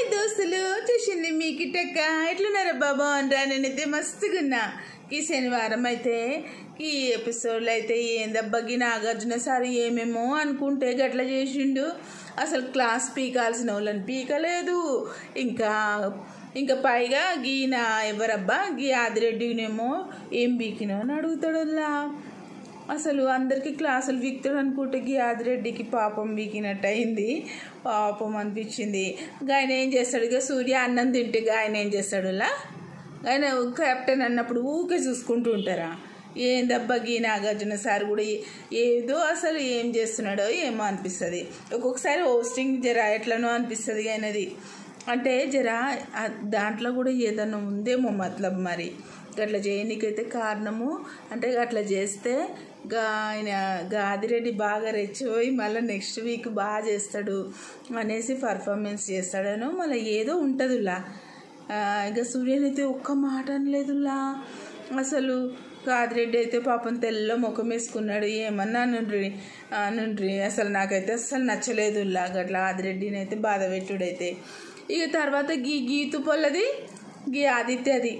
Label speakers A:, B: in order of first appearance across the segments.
A: Hi దోస్తులు చూసింది మీ కిట్టక్క ఎట్లున్నారా బాబా అనరా నేనైతే మస్తుగున్నా ఈ శనివారం అయితే ఈ ఎపిసోడ్లో అయితే ఏందబ్బగి నాగార్జున సార్ ఏమేమో అనుకుంటే గట్ల చేసిండు అసలు క్లాస్ పీకాల్సిన వాళ్ళని పీకలేదు ఇంకా ఇంకా పైగా గీన ఎవరబ్బా గీ ఆదిరెడ్డినేమో ఏం పీకినో అని అడుగుతాడులా అసలు అందరికీ క్లాసులు వీక్తాడు అనుకుంటే గీ ఆదిరెడ్డికి పాపం వీకినట్టు అయింది పాపం అనిపించింది ఆయన ఏం చేస్తాడు ఇక సూర్య అన్నం తింటే ఆయన ఏం చేస్తాడులా ఆయన కెప్టెన్ అన్నప్పుడు ఊకే చూసుకుంటూ ఉంటారా ఏందబ్బా గీ నాగార్జున సార్ కూడా ఏ- ఏదో అసలు ఏం చేస్తున్నాడో ఏమో అనిపిస్తుంది ఒక్కొక్కసారి హోస్టింగ్ జర ఎట్లనో అనిపిస్తుంది ఆయనది అంటే జర ఆ దాంట్లో కూడా ఏదన్నా ఉందేమో మతలబ్ మరి అట్లా చేయనీకైతే కారణము అంటే అట్లా చేస్తే గా ఆయన గాదిరెడ్డి బాగా రెచ్చిపోయి మళ్ళీ నెక్స్ట్ వీక్ బాగా చేస్తాడు అనేసి పర్ఫార్మెన్స్ చేస్తాడను మళ్ళీ ఏదో ఉంటుందిలా ఇక సూర్యన్ అయితే ఒక్క మాట అనలేదులా అసలు కాదిరెడ్డి అయితే పాపం తెల్ల ముఖం వేసుకున్నాడు ఏమన్నా నుండ్రి నుండ్రి అసలు నాకైతే అసలు నచ్చలేదులా గట్లా ఆదిరెడ్డిని అయితే బాధ పెట్టుడైతే ఇక తర్వాత గీ గీతు పొల్లది గీ ఆదిత్యది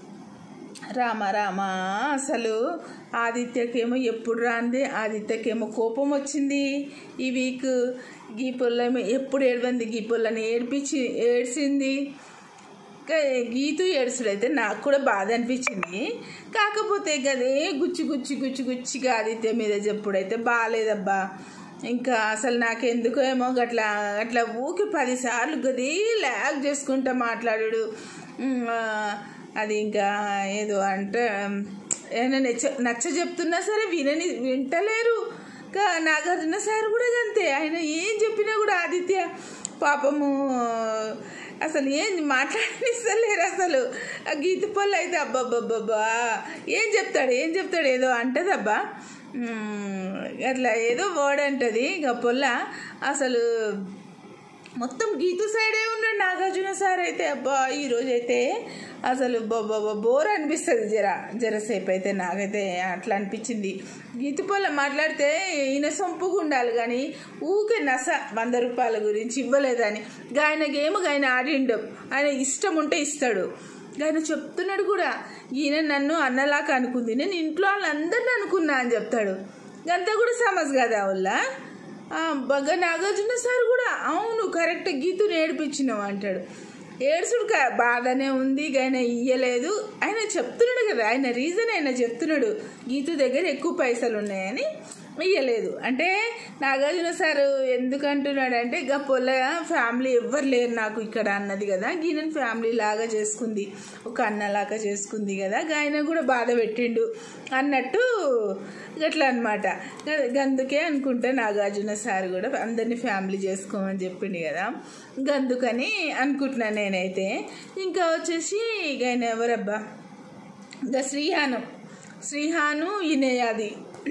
A: రామ రామ అసలు ఆదిత్యకేమో ఎప్పుడు రాంది ఆదిత్యకేమో కోపం వచ్చింది ఈ వీక్ గీ పొల్లేమో ఎప్పుడు ఏడవంది గీ పొల్లని ఏడిపించి ఏడ్చింది ఇంకా గీతు ఏడుసుడైతే నాకు కూడా బాధ అనిపించింది కాకపోతే గదే గుచ్చి గుచ్చి గుచ్చి గుచ్చిగా ఆదిత్య మీద చెప్పుడైతే బాగాలేదబ్బా ఇంకా అసలు నాకు ఎందుకో ఏమో గట్లా అట్లా ఊకి పదిసార్లు గది ల్యాగ్ చేసుకుంటా మాట్లాడాడు ఉమ్, ఆ, అది ఇంకా ఏదో అంటే ఏమైనా నచ్చ నచ్చ చెప్తున్నా సరే వినని వింటలేరు ఇంకా నాగార్జున సార్ కూడా అంతే ఆయన ఏం చెప్పినా కూడా ఆదిత్య పాపము అసలు ఏం మాట్లాడనిస్తలేరు అసలు ఆ గీత పళ్ళు అయితే అబ్బాబ్బాబ్బా ఏం చెప్తాడు ఏం చెప్తాడు ఏదో అంటదబ్బా ఉమ్, అట్లా ఏదో వర్డ్ అంటది ఇక పొల్ల అసలు మొత్తం గీతు సైడే ఉన్నాడు నాగార్జున సార్ అయితే అబ్బా ఈరోజు అయితే అసలు బాబా బోర్ అనిపిస్తుంది జర జరసేపు అయితే నాకైతే అట్లా అనిపించింది గీతు పొల్ల మాట్లాడితే ఈయన సొంపుగా ఉండాలి కానీ ఊకే నస వంద రూపాయల గురించి ఇవ్వలేదని ఆయనకేమో ఆయన ఆడిండు ఆయన ఇష్టం ఉంటే ఇస్తాడు ఆయన చెప్తున్నాడు కూడా ఈయన నన్ను అన్నలాగా అనుకుంది నేను ఇంట్లో వాళ్ళందరిని అనుకున్నా అని చెప్తాడు అంతా కూడా సమజ్ కదా వాళ్ళ బాగా నాగార్జున సార్ కూడా అవును కరెక్ట్ గీతుని ఏడిపించినావు అంటాడు ఏడుసుడు కా- బాధనే ఉంది ఇక ఆయన ఇయ్యలేదు ఆయన చెప్తున్నాడు కదా ఆయన రీజన్ ఆయన చెప్తున్నాడు గీతు దగ్గర ఎక్కువ పైసలు ఉన్నాయని ఇయ్యలేదు అంటే నాగార్జున సార్ ఎందుకు అంటున్నాడు అంటే ఇక పొల్ల ఫ్యామిలీ ఎవ్వరు లేరు నాకు ఇక్కడ అన్నది కదా గీనని ఫ్యామిలీ లాగా చేసుకుంది ఒక అన్నలాగా చేసుకుంది కదా ఇక ఆయన కూడా బాధ పెట్టిండు అన్నట్టు గట్లా అనమాట అందుకే అనుకుంటా నాగార్జున సార్ కూడా అందరినీ ఫ్యామిలీ చేసుకోమని చెప్పిండు కదా అందుకని అనుకుంటున్నాను నేనైతే ఇంకా వచ్చేసి ఇక ఆయన ఎవరబ్బా ఇంకా శ్రీహాను శ్రీహాను ఈయనయాది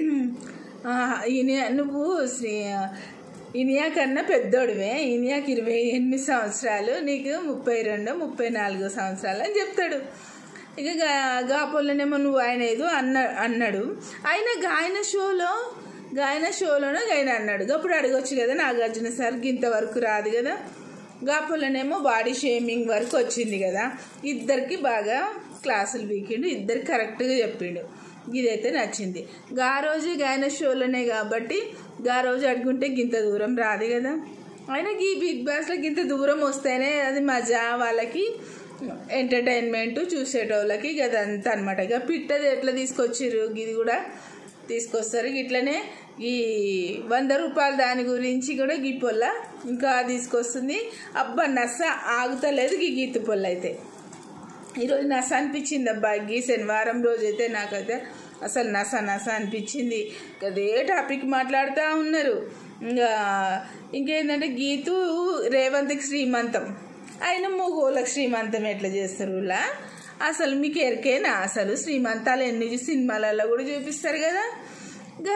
A: ఈయన నువ్వు శ్రీ ఇనియా కన్నా పెద్దోడివే ఇనియాకి ఇరవై ఎనిమిది సంవత్సరాలు నీకు ముప్పై రెండు ముప్పై నాలుగు సంవత్సరాలు అని చెప్తాడు ఇక గా- గాపొల్లనేమో నువ్వు ఆయన ఏదో అన్న అన్నాడు ఆయన గాయన షోలో గాయన షోలోనో గాయన అన్నాడు అప్పుడు అడగొచ్చు కదా నాగార్జున సార్ ఇంతవరకు రాదు కదా గాపొల్లనేమో బాడీ షేమింగ్ వరకు వచ్చింది కదా ఇద్దరికి బాగా క్లాసులు వీకిండు ఇద్దరు కరెక్ట్గా చెప్పిండు ఇదైతే నచ్చింది గా రోజు గాయన షోలోనే కాబట్టి గా రోజు అడుగుంటే గింత దూరం రాదు కదా అయినా ఈ బిగ్ బాస్లో గింత దూరం వస్తేనే అది మజా వాళ్ళకి ఎంటర్టైన్మెంట్ చూసేటోళ్ళకి గదంతా అనమాట ఇక పిట్టది ఎట్లా తీసుకొచ్చిర్రు ఇది కూడా తీసుకొస్తారు ఇట్లనే ఈ వంద రూపాయల దాని గురించి కూడా గీ పొల్ల ఇంకా తీసుకొస్తుంది అబ్బా నస ఆగుతలేదు గీ గీతు పొల్ల అయితే ఈరోజు నస అనిపించింది అబ్బా గీ శనివారం రోజు అయితే నాకైతే అసలు నస నస అనిపించింది అదే టాపిక్ మాట్లాడుతూ ఉన్నారు ఇంకా ఇంకేంటంటే గీతు రేవంత్కి శ్రీమంతం ఆయన మూగోళ్ళకి శ్రీమంతం ఎట్లా చేస్తారు ఇలా అసలు మీకు ఎరికేనా అసలు శ్రీమంతాలు ఎన్ని సినిమాలలో కూడా చూపిస్తారు కదా గా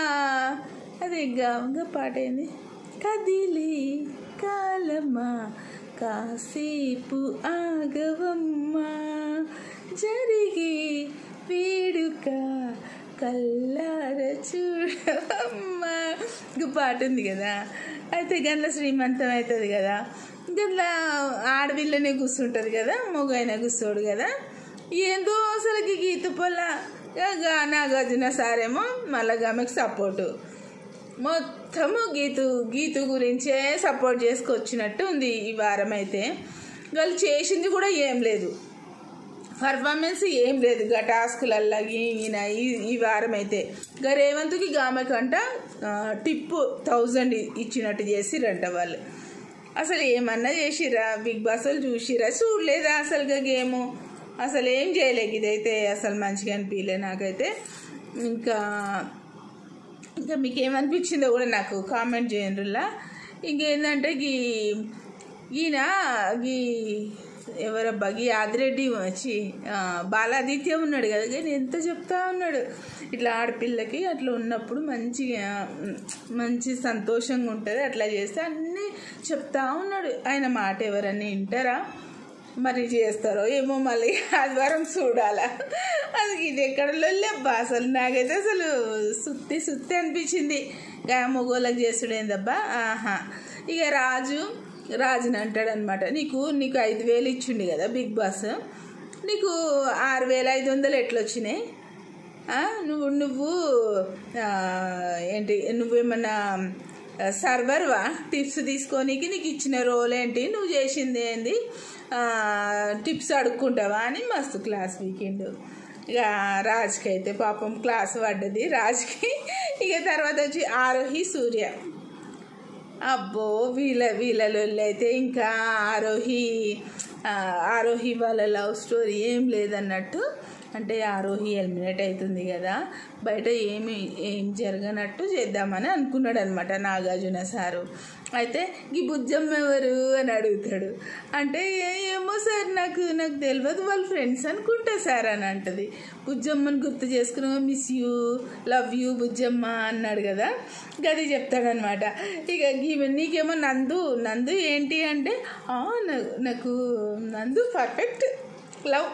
A: అది గా గా పాట ఏంది కదిలి కాలమా కాసేపు ఆగవమ్మా జరిగి వేడుక కల్లార చూడమ్మా ఇంక పాట ఉంది కదా అయితే గంటల శ్రీమంతం అవుతుంది కదా ఇట్లా ఆడవిల్లనే కూర్చుంటుంది కదా మొగైన కూర్చోడు కదా ఏందో అసలుకి గీత పొల్ల నాగార్జున సారేమో మళ్ళీ ఆమెకు సపోర్టు మొత్తము గీతు గీతు గురించే సపోర్ట్ చేసుకొచ్చినట్టు ఉంది ఈ వారం అయితే వాళ్ళు చేసింది కూడా ఏం లేదు పర్ఫార్మెన్స్ ఏం లేదు గా టాస్కులల్లా ఈయన ఈ ఈ వారం అయితే గా రేవంత్కి గామెకంట టిప్పు థౌజండ్ ఇచ్చినట్టు చేసిరంట వాళ్ళు అసలు ఏమన్నా చేసిరా బిగ్ బాస్ వాళ్ళు చూసిరా చూడలేదా అసలుగా గేము అసలు ఏం చేయలేక ఇదైతే అసలు మంచిగా అనిపించలే నాకైతే ఇంకా ఇంకా మీకు ఏమనిపించిందో కూడా నాకు కామెంట్ చేయండిలా ఇంకేంటంటే గీ ఈయన గీ ఎవరబ్బా గీ ఆదిరెడ్డి వచ్చి ఆ, బాలాదిత్య ఉన్నాడు కదా కానీ ఎంత చెప్తా ఉన్నాడు ఇట్లా ఆడపిల్లకి అట్లా ఉన్నప్పుడు మంచిగా ఉమ్, మంచి సంతోషంగా ఉంటుంది అట్లా చేస్తే అన్నీ చెప్తా ఉన్నాడు ఆయన మాట ఎవరన్నా వింటారా మరి చేస్తారో ఏమో మళ్ళీ ఆదివారం చూడాలా అది ఇది ఎక్కడ లొల్లబ్బా అసలు నాకైతే అసలు సుత్తి సుత్తి అనిపించింది ఇక మొగోళ్ళకి చేసుడేందబ్బా ఆహా ఇక రాజు రాజుని అంటాడు అనమాట నీకు నీకు ఐదు వేలు ఇచ్చిండు కదా బిగ్ బాస్ నీకు ఆరు వేల ఐదు వందలు ఎట్లా వచ్చినాయి ఆ, నువ్వు నువ్వు ఆ, ఏంటి నువ్వేమన్నా సర్వర్వా టిప్స్ తీసుకోనీకి నీకు ఇచ్చిన రోల్ ఏంటి నువ్వు చేసింది ఏంది ఆ, టిప్స్ అడుక్కుంటావా అని మస్తు క్లాస్ వీకెండ్ ఇక రాజ్కి అయితే పాపం క్లాస్ పడ్డది రాజ్కి ఇక తర్వాత వచ్చి ఆరోహి సూర్య అబ్బో వీళ్ళ వీళ్ళలో అయితే ఇంకా ఆరోహి ఆ, ఆరోహి వాళ్ళ లవ్ స్టోరీ ఏం లేదన్నట్టు అంటే ఆరోహి ఎలిమినేట్ అవుతుంది కదా బయట ఏమి ఏం జరగనట్టు చేద్దామని అనుకున్నాడు అనమాట నాగార్జున సారు అయితే ఈ బుజ్జమ్మ ఎవరు అని అడుగుతాడు అంటే "ఏ- ఏమో సార్ నాకు నాకు తెలియదు వాళ్ళ ఫ్రెండ్స్ అనుకుంటా సార్ అని అంటది బుజ్జమ్మని గుర్తు చేసుకుని miss you love you Bujjamma అన్నాడు కదా గది చెప్తాడనమాట ఇక ఈమె నీకేమో నందు నందు ఏంటి అంటే "ఆ, నా- నాకు నందు పర్ఫెక్ట్ లవ్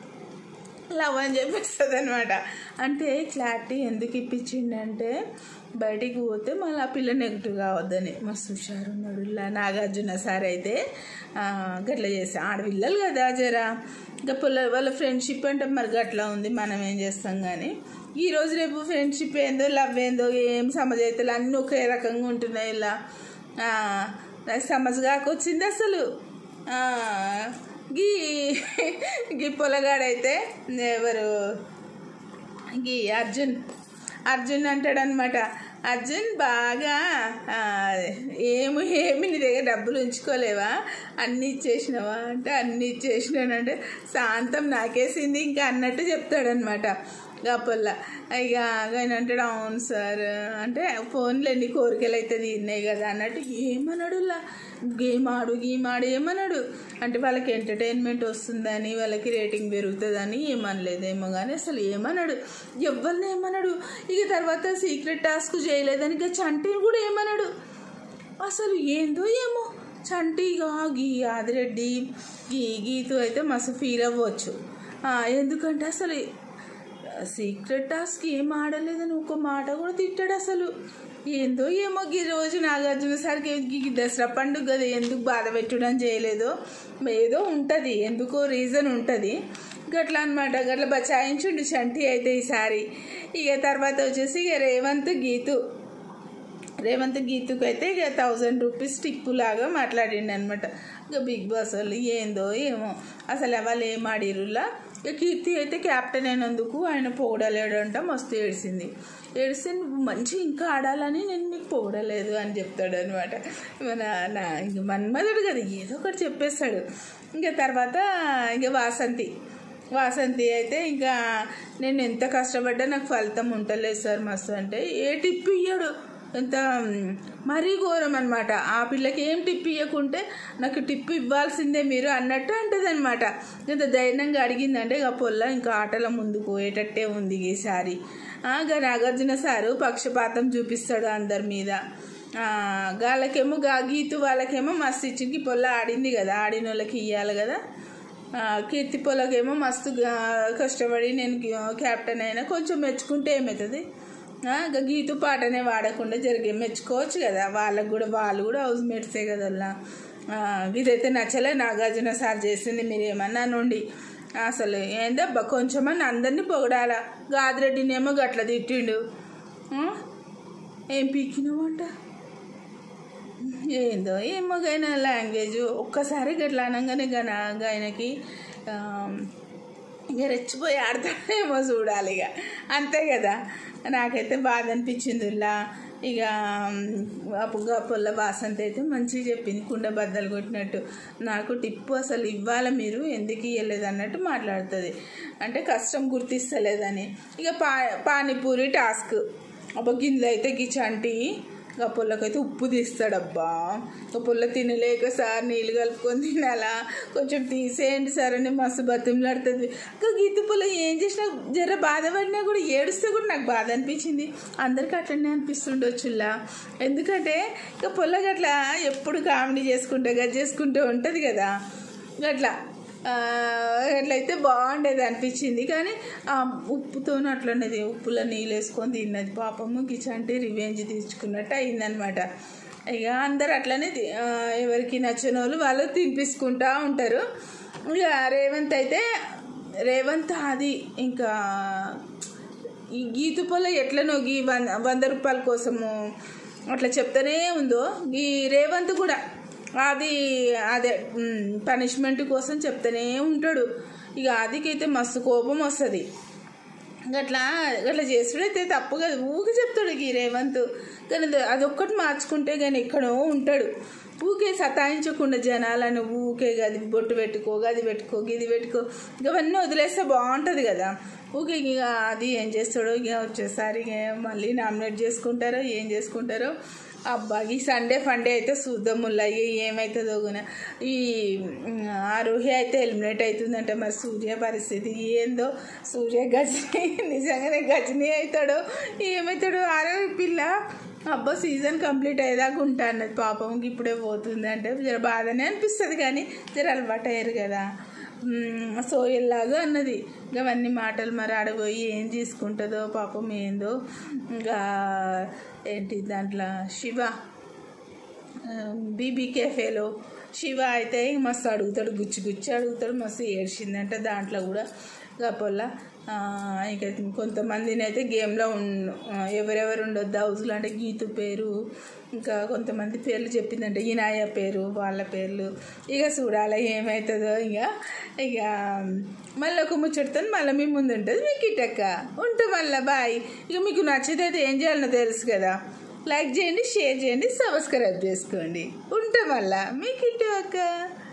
A: లవ్ అని చెప్పేస్తుంది అనమాట అంటే క్లారిటీ ఎందుకు ఇప్పించిండంటే బయటికి పోతే మళ్ళీ ఆ పిల్ల నెగిటివ్ కావద్దని మస్తు హుషారు ఉన్నాడు ఇలా నాగార్జున సార్ అయితే ఆ, గట్ల చేసి ఆడపిల్లలు కదా జరా ఇంకా పిల్ల వాళ్ళ ఫ్రెండ్షిప్ అంటే మరి గట్లా ఉంది మనం ఏం చేస్తాం కానీ ఈ రోజు రేపు ఫ్రెండ్షిప్ ఏందో లవ్ ఏందో ఏం సమజ్ అయితే అన్నీ ఒకే రకంగా ఉంటున్నాయి ఇలా ఆ, నాకు సమజ్ కాకొచ్చింది అసలు ఆ, గీ గీ పొలగాడైతే ఎవరు గీ అర్జున్ అర్జున్ అంటాడనమాట అర్జున్ బాగా ఆ, ఏమి ఏమి నీ దగ్గర డబ్బులు ఉంచుకోలేవా అన్నీ ఇచ్చేసినావా అంటే అన్నీ ఇచ్చేసినానంటే శాంతం నాకేసింది ఇంకా అన్నట్టు చెప్తాడనమాట గాపల్ల ఇక ఆయన అంటాడు అవును సార్ అంటే ఫోన్లో ఎన్ని కోరికలు అయితే తీరినాయి కదా అన్నట్టు ఏమన్నాడులా గేమ్ ఆడు గేమ్ ఆడు ఏమన్నాడు అంటే వాళ్ళకి ఎంటర్టైన్మెంట్ వస్తుందని వాళ్ళకి రేటింగ్ పెరుగుతుందని ఏమనలేదేమో కానీ అసలు ఏమన్నాడు ఎవరిని ఏమన్నాడు ఇక తర్వాత సీక్రెట్ టాస్క్ చేయలేదని ఇక చంటిని కూడా ఏమన్నాడు అసలు ఏందో ఏమో చంటిగా గీ ఆదిరెడ్డి గీ గీతు అయితే మస్తు ఫీల్ అవ్వచ్చు ఆ, ఎందుకంటే అసలు సీక్రెట్ టాస్క్ ఏం ఆడలేదని ఒక మాట కూడా తిట్టాడు అసలు ఏందో ఏమో ఈ రోజు నాగార్జున సార్కి ఈ దసరా పండుగ కదా ఎందుకు బాధ పెట్టడం చేయలేదో ఏదో ఉంటుంది ఎందుకో రీజన్ ఉంటుంది గట్లా అనమాట గట్లా బచాయించుండు చంటి అయితే ఈసారి ఇక తర్వాత వచ్చేసి ఇక రేవంత్ గీతు రేవంత్ గీతుకు అయితే ఇక థౌజండ్ రూపీస్ టిప్పు లాగా మాట్లాడిండు అనమాట ఇక బిగ్ బాస్ వాళ్ళు ఏందో ఏమో అసలు వాళ్ళు ఏం ఆడిరులా ఇక కీర్తి అయితే క్యాప్టెన్ అయినందుకు ఆయన పొగడలేడంట మస్తు ఏడిసింది ఏడిస్తే నువ్వు మంచి ఇంకా ఆడాలని నేను నీకు పొగడలేదు అని చెప్తాడు అనమాట మన నా ఇంక మన్మధుడు కదా ఏదో ఒకటి చెప్పేస్తాడు ఇంకా తర్వాత ఇంకా వాసంతి వాసంతి అయితే ఇంకా నేను ఎంత కష్టపడ్డా నాకు ఫలితం ఉంటలేదు సార్ మస్తు అంటే ఏ టిప్ ఇయ్యడు ఎంత మ్, మరీ ఘోరం అనమాట ఆ పిల్లకి ఏం టిప్ ఇవ్వకుంటే నాకు టిప్ ఇవ్వాల్సిందే మీరు అన్నట్టు అంటది అనమాట ఇంత ధైర్యంగా అడిగిందంటే ఇక పొల్ల ఇంకా ఆటల ముందుకు పోయేటట్టే ఉంది ఈసారి ఆ, ఇక నాగార్జున సారు పక్షపాతం చూపిస్తాడు అందరి మీద ఆ, గాళ్ళకేమో గా గీతు వాళ్ళకేమో మస్తు ఇచ్చింది పొల్ల ఆడింది కదా ఆడిన వాళ్ళకి ఇవ్వాలి కదా ఆ, కీర్తి పొలకేమో మస్తు గా- కష్టపడి నేను క్యాప్టెన్ అయినా కొంచెం మెచ్చుకుంటే ఏమవుతుంది ఆ, ఇక గీతు పాటనే వాడకుండా జరిగే మెచ్చుకోవచ్చు కదా వాళ్ళకు కూడా వాళ్ళు కూడా హౌస్ మేట్సే కదా అలా ఆ, ఇదైతే నచ్చలే నాగార్జున సార్ చేసింది మీరు ఏమన్నా నుండి అసలు ఏందబ్బా కొంచెమని అందరినీ పొగడాల గాదిరెడ్డినేమో గట్ల తిట్టిండు ఆ? ఏం పీకినవంట ఏందో ఏమో గైన లాంగ్వేజ్ ఒక్కసారి గట్లా అనగానే గన ఆయనకి ఆ, ఇక రెచ్చిపోయి ఆడతాడేమో చూడాలి ఇక అంతే కదా నాకైతే బాధ అనిపించింది ఇలా ఇక అప్పుడు పొల్ల వాసంత అయితే మంచిగా చెప్పింది కుండ బద్దలు కొట్టినట్టు నాకు టిప్పు అసలు ఇవ్వాలి మీరు ఎందుకు ఇవ్వలేదు అన్నట్టు మాట్లాడుతుంది అంటే కష్టం గుర్తిస్తలేదని ఇక పా పానీపూరి టాస్క్ అబ్బా గిన్నెలు అయితే గిచంటి ఇక పుల్లకైతే ఉప్పు తీస్తాడబ్బా ఇక పుల్ల తినలేక సార్ నీళ్ళు కలుపుకొని తినాలా కొంచెం తీసేయండి సార్ అని మస్తు బతిమలాడుతుంది ఇక గీత పుల్ల ఏం చేసినా జర బాధపడినా కూడా ఏడుస్తే కూడా నాకు బాధ అనిపించింది అందరికీ అట్లనే అనిపిస్తుండొచ్చులా ఎందుకంటే ఇక పుల్ల గట్ల ఎప్పుడు కామెడీ చేసుకుంటే గది చేసుకుంటూ ఉంటుంది కదా గట్లా ఆ, అట్లయితే బాగుండేది అనిపించింది కానీ ఆ ఉప్పుతో అట్లనేది ఉప్పులో నీళ్ళు వేసుకొని తిన్నది పాపము గిచంటే రివెంజ్ తీర్చుకున్నట్టు అయిందనమాట ఇక అందరు అట్లనే తి- ఆ, ఎవరికి నచ్చిన వాళ్ళు వాళ్ళు తినిపించుకుంటా ఉంటారు ఇక రేవంత్ అయితే రేవంత్ అది ఇంకా ఈ గీత పొల ఎట్లనో గీ వంద వంద రూపాయల కోసము అట్లా చెప్తానే ఉందో ఈ రేవంత్ కూడా అది అదే పనిష్మెంట్ కోసం చెప్తానే ఉంటాడు ఇక ఆదికైతే మస్తు కోపం వస్తుంది గట్లా గట్లా చేసుడైతే తప్పు కదా ఊకే చెప్తాడు ఈ రేవంత్ కానీ అది- అదొక్కటి మార్చుకుంటే కానీ ఎక్కడో ఉంటాడు ఊకే సతాయించకుండా జనాలను ఊకే గది బొట్టు పెట్టుకో గది పెట్టుకో గిది పెట్టుకో ఇవన్నీ వదిలేస్తే బాగుంటుంది కదా ఊకే ఇక అది ఏం చేస్తాడో ఇక వచ్చేసరి ఇక మళ్ళీ నామినేట్ చేసుకుంటారో ఏం చేసుకుంటారో అబ్బా ఈ సండే ఫండే అయితే చూద్దాం ముల్ల ఇక ఏమవుతుందో గున ఈ ఉమ్, ఆరోహి అయితే ఎలిమినేట్ అవుతుందంటే మరి సూర్య పరిస్థితి ఏందో సూర్య గజని నిజంగానే గజని అవుతాడో ఏమవుతాడో ఆరోహి పిల్ల అబ్బా సీజన్ కంప్లీట్ అయ్యేదాకా ఉంటా అన్నది పాపం ఇప్పుడే పోతుంది అంటే జర బాధనే అనిపిస్తుంది కానీ జర అలవాటు అయ్యారు కదా మ్మ్, సోయల్లాగా అన్నది ఇంకా అవన్నీ మాటలు మరి ఆడపోయి ఏం తీసుకుంటుందో పాపం ఏందో ఇంకా ఏంటి దాంట్లో శివ బీబీ కేఫేలో శివ అయితే మస్తు అడుగుతాడు గుచ్చి గుచ్చి అడుగుతాడు మస్తు ఏడ్చిందంట దాంట్లో కూడా గప్పల్లా ఇక కొంతమందిని అయితే గేమ్లో ఉన్ ఎవరెవరు ఉండొద్దు హౌస్లో అంటే గీతు పేరు ఇంకా కొంతమంది పేర్లు చెప్పిందంటే ఈనాయ పేరు వాళ్ళ పేర్లు ఇక చూడాలి ఏమవుతుందో ఇక ఇక మళ్ళీ ఒక ముచ్చటితో మళ్ళీ మీ ముందు ఉంటుంది మీకు ఇటక్క ఉంటే మళ్ళీ బాయ్ ఇక మీకు నచ్చితే అయితే ఏం చేయాలనో తెలుసు కదా లైక్ చేయండి షేర్ చేయండి సబ్స్క్రైబ్ చేసుకోండి ఉంటాం మళ్ళా మీకు ఇటు అక్క